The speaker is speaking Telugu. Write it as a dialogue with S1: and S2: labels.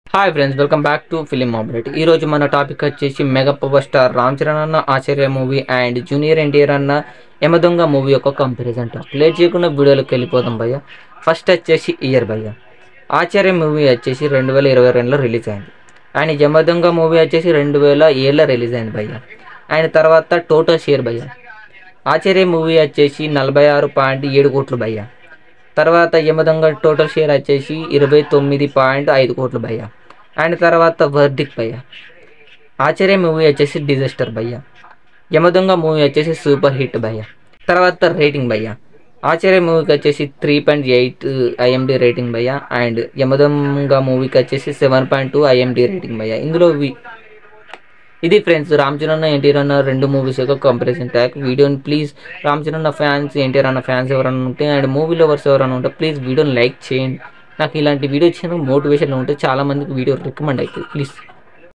S1: hi friends welcome back to film operate ఈ రోజు మన టాపిక్ వచ్చేసి mega power star Ram Charan అన్న Acharya movie and junior NTR అన్న యమదొంగ మూవీ యొక్క కంపారిజన్ టాక్ లేట్ చేయకుండా వీడియోలోకి వెళ్ళిపోదాం భయ్య ఫస్ట్ వచ్చేసి ఇయర్ భయ్య ఆచార్య మూవీ వచ్చేసి రెండు వేల ఇరవై రెండులో రిలీజ్ అయింది అండ్ యమదొంగ మూవీ వచ్చేసి రెండు వేల ఏడులో రిలీజ్ అయింది భయ్య అండ్ తర్వాత టోటల్ షేర్ భయ్య ఆచార్య మూవీ వచ్చేసి నలభై ఆరు పాయింట్ ఏడు కోట్లు భయ్య తర్వాత యమదొంగ టోటల్ షేర్ వచ్చేసి ఇరవై తొమ్మిది పాయింట్ ఐదు కోట్లు భయ్య అండ్ తర్వాత వర్దిక్ భయ్య ఆచార్య మూవీ వచ్చేసి డిజాస్టర్ భయ్య యమదొంగ మూవీ వచ్చేసి సూపర్ హిట్ భయ్య తర్వాత రేటింగ్ భయ్య ఆచార్య మూవీకి వచ్చేసి three point eight IMD rating భయ్య అండ్ యమదొంగ మూవీకి వచ్చేసి seven point two IMD rating భయ్య ఇందులో వి ఇది ఫ్రెండ్స్ రామ్ చరణ్ అన్న ఎన్టీఆర్ అన్న రెండు మూవీస్ యొక్క కంపారిజన్ ట్యాక్ వీడియోని ప్లీజ్ రామ్ చరణ్ అన్న ఫ్యాన్స్ ఎన్టీఆర్ అన్న ఫ్యాన్స్ ఎవరైనా ఉంటే అండ్ మూవీ లవర్స్ ఎవరైనా ఉంటే ప్లీజ్ వీడియోని లైక్ చేయండి నాకు ఇలాంటి వీడియో ఇచ్చిన మోటివేషన్ ఉంటే చాలా మందికి వీడియో రికమెండ్ అవుతుంది ప్లీజ్